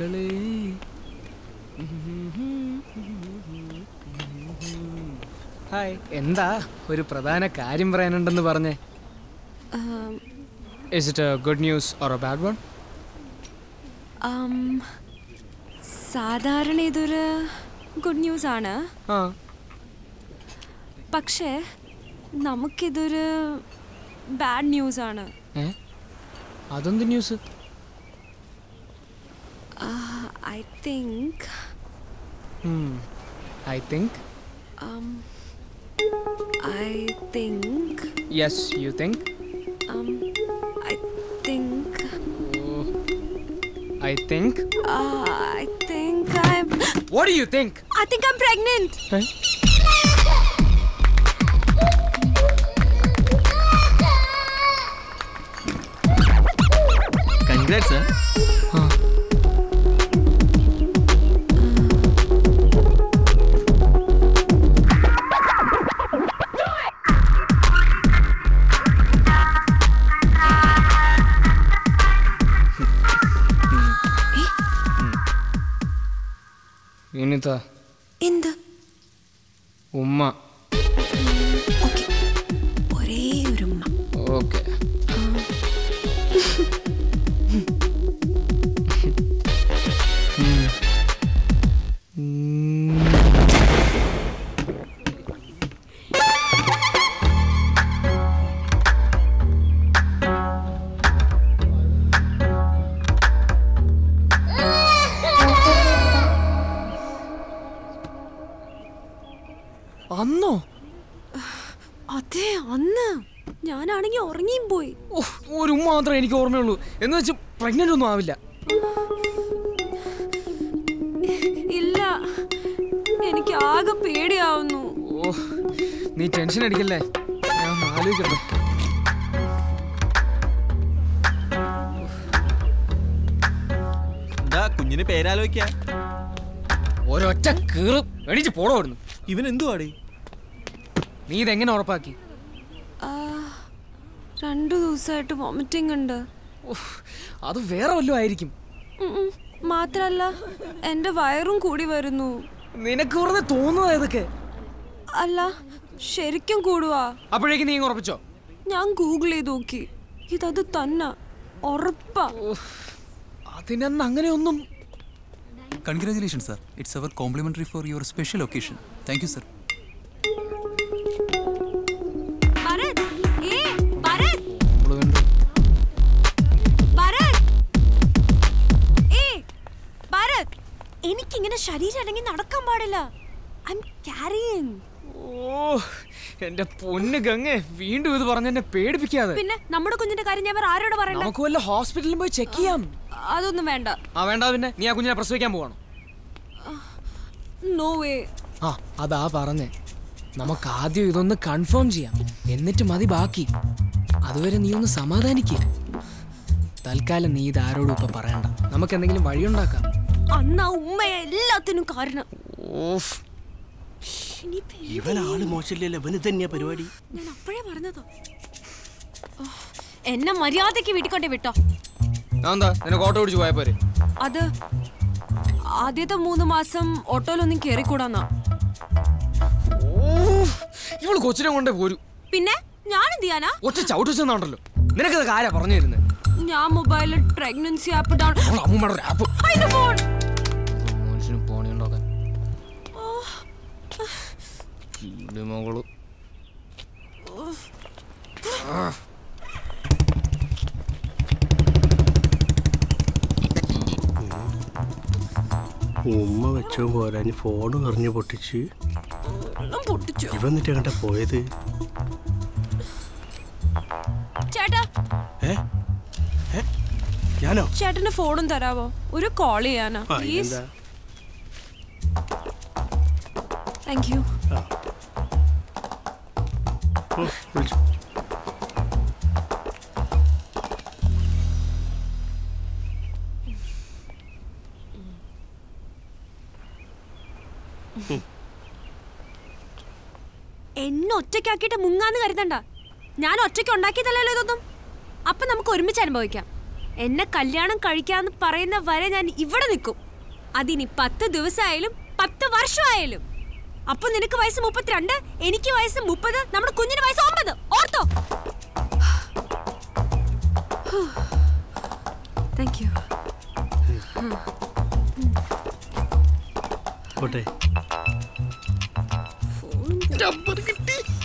മക്കളെ ഹായ് എന്താ ഒരു പ്രധാന കാര്യം പറയാനുണ്ടെന്ന് പറഞ്ഞേ is it a good news or a bad one Um, സാധാരണ ഇതൊരു ഗുഡ് ന്യൂസ് ആണ് ആ പക്ഷേ നമുക്കിതൊരു ബാഡ് ന്യൂസ് ആണ് ഏ അതെന്ത് news I think I think I think yes you think I think I think I think I what do you think I think I am pregnant congrats Vinitha എന്ത് ഉമ്മ okay ഒരേ ഒരു ഉമ്മ ഓക്കെ അന്നോ അതെ അന്ന് ഞാനാണെങ്കിൽ ഉറങ്ങിയും പോയി ഓ, ഒരു ഉമ്മ മാത്രമേ എനിക്ക് ഓർമ്മയുള്ളൂ എന്ന് വെച്ച് പ്രഗ്നന്റ് ഒന്നും ആവില്ല ഇല്ല എനിക്ക് ആകെ പേടിയാവുന്നു ഓ നീ ടെൻഷൻ അടിക്കല്ലേ ഞാൻ ഒന്ന് ആലോചിക്കട്ടെ എന്താ കുഞ്ഞിന് പേരാലോചിക്കാ ഒരൊറ്റ കീറും എണീച്ച് പോടോ അവിടുന്ന് ഇവൻ എന്തുവാടേ നീ ഇതെങ്ങനെ ഉറപ്പാക്കി ആ, രണ്ടു ദിവസമായിട്ട് വോമിറ്റിംഗ് ഉണ്ട് ഉഫ്, അത് വേറെ വല്ലതും ആയിരിക്കും ഉം ഉം. മാത്രല്ല എൻ്റെ വയറും കൂടി വരുന്നു നിനക്ക് വെറുതെ തോന്നുന്നതാ ഇതൊക്കെ അല്ല ശരിക്കും കൂടുവാ അപ്പോഴേക്കും നീ ഇങ്ങ് ഉറപ്പിച്ചോ ഞാൻ ഗൂഗിൾ ചെയ്ത് നോക്കി ഇതത് തന്നെ ഉറപ്പാ അതിനന്ന് അങ്ങനെയൊന്നും Congratulations, sir. It's our complimentary for your special occasion. Thank you, sir. Bharat ഏ ഭരത് നമ്മള് കണ്ടു. ഭരത് ഏ ഭരത് എനിക്കിങ്ങനെ ശരീരം അടങ്ങി നടക്കാൻ പാടില്ല ഐ എം ക്യാരിയിങ് ഓ എന്റെ പൊന്ന് ഗംഗെ വീണ്ടും ഇത് പറഞ്ഞ എന്നെ പേടിപ്പിക്കാതെ പിന്നെ നമ്മുടെ കുഞ്ഞിന്റെ കാര്യം ഞാൻ വേറെ ആരോട് പറയണ്ട നമുക്ക് വല്ല ഹോസ്പിറ്റലിൽ പോയി ചെക്ക് ചെയ്യാം അതൊന്നും വേണ്ട ആ വേണ്ട പിന്നെ നീ ആ കുഞ്ഞിനെ പ്രസവിക്കാൻ പോവാണോ നോ വേ ആ അതാ പറഞ്ഞേ നമുക്ക് ആദ്യം ഇതൊന്ന് കൺഫേം ചെയ്യാം എന്നിട്ട് മതി ബാക്കി അതുവരെ നീ ഒന്ന് സമാധാനിക്ക് തൽക്കാലം നീ ഇത് ആരോടും ഇപ്പൊ പറയണ്ട നമുക്ക് എന്തെങ്കിലും വഴിയുണ്ടാക്കാം അന്ന് ആ ഉമ്മയെ എല്ലാത്തിനും കാരണം ഓഫ് ഇനി പേ- ഇവൻ ആള് മോശമില്ലല്ലോ ഇവന് തന്നെയാ പരിപാടി ഞാൻ അപ്പോഴേ പറഞ്ഞതോ ഓ, എന്നെ മര്യാദയ്ക്ക് വീട്ടിൽ കൊണ്ടേ വിട്ടോ എന്താ നിനക്ക് ഓട്ടോ ഓടിച്ച് പോയാ പോരെ അത് ആദ്യത്തെ മൂന്ന് മാസം ഓട്ടോയിലൊന്നും കേറിക്കൂടാന്നാ ഓ ഇവള് കൊച്ചിനെ കൊണ്ടേ പോരൂ പിന്നെ ഞാൻ എന്ത് ചെയ്യാനാ ഒറ്റ ചവിട്ട് വെച്ചെന്നുണ്ടല്ലോ നിനക്കത് ആരാ പറഞ്ഞു തരുന്നത് ഞാൻ മൊബൈലിൽ പ്രഗ്നൻസി ആപ്പ് ഡൗൺ അവൾ അമ്മൂമ്മയുടെ ഒരു ആപ്പ് അതിന്റെ ഫോൺ മനുഷ്യന് പോണി ഉണ്ടാക്കാൻ മകള് ഉമ്മ വെച്ചോ പോരാ ഫോൺ എറിഞ്ഞ് പൊട്ടിച്ച് എല്ലാം പൊട്ടിച്ചു ഇവ എന്നിട്ട് എങ്ങോട്ടാ പോയത് ചേട്ടാ ഏ ഏ ഞാനോ ചേട്ടന്റെ ഫോണും തരാവോ ഒരു കോൾ ചെയ്യാനാ ആ പ്ലീസ് എന്താ താങ്ക് യു വിളിച്ചു എന്നെ ഒറ്റയ്ക്കാക്കിയിട്ട് മുങ്ങാന്ന് കരുതണ്ട ഞാൻ ഒറ്റയ്ക്ക് ഉണ്ടാക്കിയതല്ലല്ലോ ഇതൊന്നും അപ്പൊ നമുക്ക് ഒരുമിച്ച് അനുഭവിക്കാം എന്നെ കല്യാണം കഴിക്കാന്ന് പറയുന്ന വരെ ഞാൻ ഇവിടെ നിൽക്കും അതിനി പത്ത് ദിവസമായാലും പത്ത് വർഷമായാലും അപ്പൊ നിനക്ക് വയസ്സ് മുപ്പത്തിരണ്ട് എനിക്ക് വയസ്സ് മുപ്പത് നമ്മുടെ കുഞ്ഞിന് വയസ്സ് ഒമ്പത് ഓർത്തോ താങ്ക് യു പോട്ടെ ഫോൺ നമ്പർ കിട്ടി